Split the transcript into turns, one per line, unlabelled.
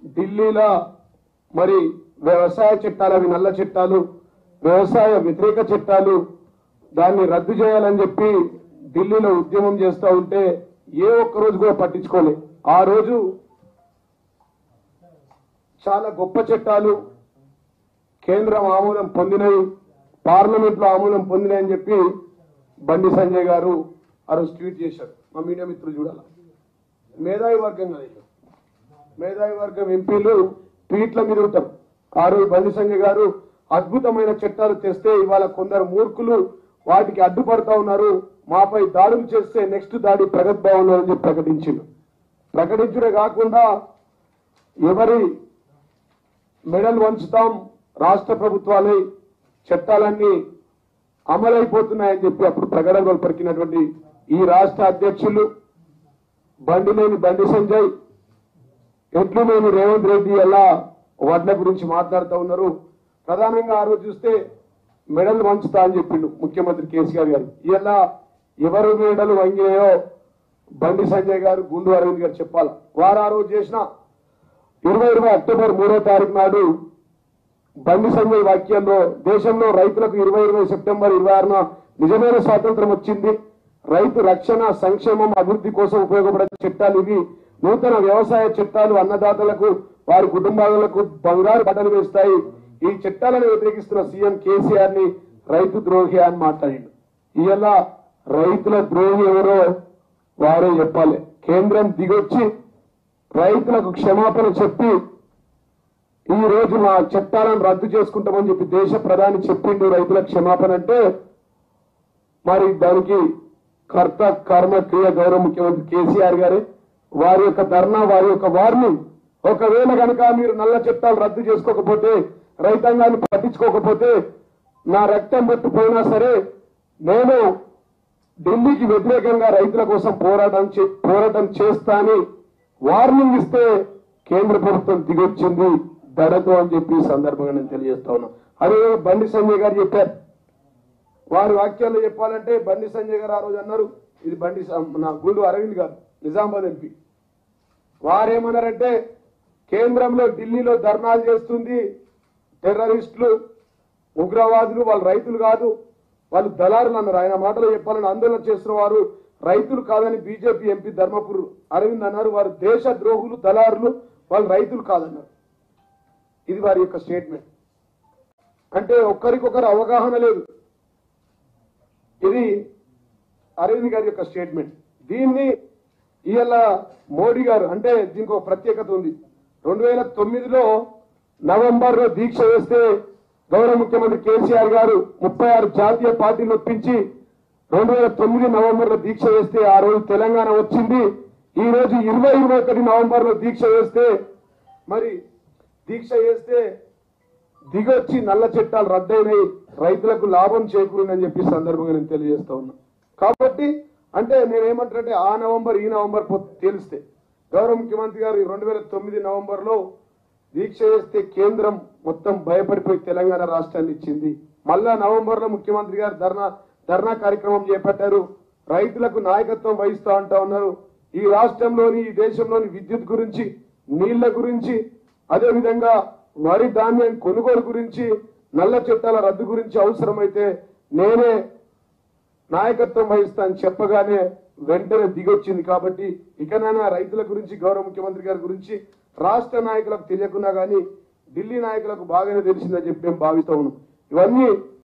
ఢిల్లీలో మరి వ్యవసాయ చట్టాలు అవి నల్ల చట్టాలు వ్యవసాయ వ్యతిరేక చట్టాలు దాన్ని రద్దు చేయాలని చెప్పి ఢిల్లీలో ఉద్యమం చేస్తూ ఉంటే ఏ ఒక్క రోజు కూడా పట్టించుకోలే ఆ రోజు చాలా గొప్ప చట్టాలు కేంద్రం ఆమోదం పొందినవి పార్లమెంట్ లో ఆమోదం పొందినాయి అని చెప్పి బండి సంజయ్ గారు ఆ రోజు ట్వీట్ చేశారు మా మీడియా మిత్రులు చూడాలి మేధావి వర్గం కదా ఇది. మేధావి వర్గం ఎంపీలు ట్వీట్ల మీద ఉంటారు ఆ రోజు బండి సంజయ్ గారు అద్భుతమైన చట్టాలు తెస్తే ఇవాళ కొందరు మూర్ఖులు వాటికి అడ్డుపడతా ఉన్నారు మాపై దాడులు చేస్తే నెక్స్ట్ దాడి ప్రగతి భవన్ అని చెప్పి ప్రకటించిండు ప్రకటించడే కాకుండా ఎవరి మెడల్ వంచుతాం రాష్ట్ర ప్రభుత్వాలే చట్టాలన్నీ అమలైపోతున్నాయని చెప్పి అప్పుడు ప్రకటనలు పరికినటువంటి ఈ రాష్ట్ర అధ్యక్షులు బండిలేని బండి సంజయ్ ఎట్లులేని రేవంత్ రెడ్డి ఎలా వడ్ల గురించి మాట్లాడుతూ ఉన్నారు ప్రధానంగా ఆ రోజు చూస్తే మెడల్ వంచుతా అని చెప్పిండు ముఖ్యమంత్రి కేసీఆర్ గారు ఇలా ఎవరు మెడలు వంగినాయో బండి సంజయ్ గారు గుండు అరవింద్ గారు చెప్పాలి వారు ఆ రోజు చేసిన ఇరవై ఇరవై అక్టోబర్ మూడో తారీఖు నాడు బండి సంజయ్ వాక్యంలో దేశంలో రైతులకు ఇరవై ఇరవై సెప్టెంబర్ ఇరవై ఆరున నిజమైన స్వాతంత్రం వచ్చింది రైతు రక్షణ సంక్షేమం అభివృద్ధి కోసం ఉపయోగపడే చట్టాలు ఇవి నూతన వ్యవసాయ చట్టాలు అన్నదాతలకు వారి కుటుంబాలకు బంగారు బట్టలు వేస్తాయి ఈ చట్టాలను వ్యతిరేకిస్తున్న సీఎం కేసీఆర్ ని రైతు ద్రోహి అని మాట్లాడిండు ఇవాళ రైతుల ద్రోహి ఎవరో వారే చెప్పాలి కేంద్రం దిగొచ్చి రైతులకు క్షమాపణ చెప్పి ఈ రోజు మా చట్టాలను రద్దు చేసుకుంటామని చెప్పి దేశ ప్రధాని చెప్పిండు రైతుల క్షమాపణ అంటే మరి దానికి కర్త కర్మ క్రియ గౌరవ ముఖ్యమంత్రి కేసీఆర్ గారే వారి యొక్క ధర్నా వారి యొక్క వార్నింగ్ ఒకవేళ కనుక మీరు నల్ల చట్టాలు రద్దు చేసుకోకపోతే రైతాంగాన్ని పట్టించుకోకపోతే నా రక్తం పట్టుపోయినా సరే నేను ఢిల్లీకి వ్యతిరేకంగా రైతుల కోసం పోరాటం చే- పోరాటం చేస్తా అని వార్నింగ్ ఇస్తే కేంద్ర ప్రభుత్వం దిగొచ్చింది దడతో అని చెప్పి ఈ సందర్భంగా నేను తెలియజేస్తా ఉన్నా అదే బండి సంజయ్ గారు చెప్పారు వారి వాక్యాల్లో చెప్పాలంటే బండి సంజయ్ గారు ఆ రోజు అన్నారు ఇది బండి సం- నా గుండు అరవింద్ గారు నిజామాబాద్ ఎంపీ వారేమన్నారంటే కేంద్రంలో ఢిల్లీలో ధర్నాలు చేస్తుంది టెర్రరిస్టులు ఉగ్రవాదులు వాళ్ళు రైతులు కాదు వాళ్ళు దళారులు అన్నారు ఆయన మాటలో చెప్పాలని ఆందోళన చేస్తున్న వారు రైతులు కాదని బీజేపీ ఎంపీ ధర్మపుర్ అరవింద్ అన్నారు వారు దేశ ద్రోహులు దళారులు వాళ్ళు రైతులు కాదన్నారు ఇది వారి యొక్క స్టేట్మెంట్ అంటే ఒక్కరికొకరు అవగాహన లేదు ఇది అరవింద్ గారి యొక్క స్టేట్మెంట్ దీన్ని ఇవాళ మోడీ గారు అంటే దీనికి ఒక ప్రత్యేకత ఉంది రెండు వేల తొమ్మిదిలో నవంబర్ లో దీక్ష వేస్తే గౌరవ ముఖ్యమంత్రి కేసీఆర్ గారు ముప్పై ఆరు జాతీయ పార్టీలు ఒప్పించి రెండు వేల తొమ్మిది నవంబర్ లో దీక్ష వేస్తే ఆ రోజు తెలంగాణ వచ్చింది ఈ రోజు ఇరవై ఇరవై ఒకటి నవంబర్ లో దీక్ష వేస్తే మరి దీక్ష వేస్తే దిగొచ్చి నల్ల చట్టాలు రద్దయినాయి రైతులకు లాభం చేకూరిందని చెప్పి ఈ సందర్భంగా నేను తెలియజేస్తా ఉన్నా కాబట్టి అంటే నేనేమంటానంటే ఆ నవంబర్ ఈ నవంబర్ పొ- తేలిస్తే గౌరవ ముఖ్యమంత్రి గారు రెండు వేల తొమ్మిది నవంబర్ లో దీక్ష చేస్తే కేంద్రం మొత్తం భయపడిపోయి తెలంగాణ రాష్ట్రాన్ని ఇచ్చింది మళ్ళా నవంబర్ లో ముఖ్యమంత్రి గారు ధర్నా ధర్నా కార్యక్రమం చేపట్టారు రైతులకు నాయకత్వం వహిస్తా అంటా ఉన్నారు ఈ రాష్ట్రంలోని ఈ దేశంలోని విద్యుత్ గురించి నీళ్ల గురించి అదే విధంగా వరి ధాన్యం కొనుగోలు గురించి నల్ల చట్టాల రద్దు గురించి అవసరమైతే నేనే నాయకత్వం వహిస్తాను చెప్పగానే వెంటనే దిగొచ్చింది కాబట్టి ఇకనైనా రైతుల గురించి గౌరవ ముఖ్యమంత్రి గారి గురించి రాష్ట్ర నాయకులకు తెలియకున్నా కానీ ఢిల్లీ నాయకులకు బాగానే తెలిసిందని చెప్పి మేము భావిస్తా ఉన్నాం ఇవన్నీ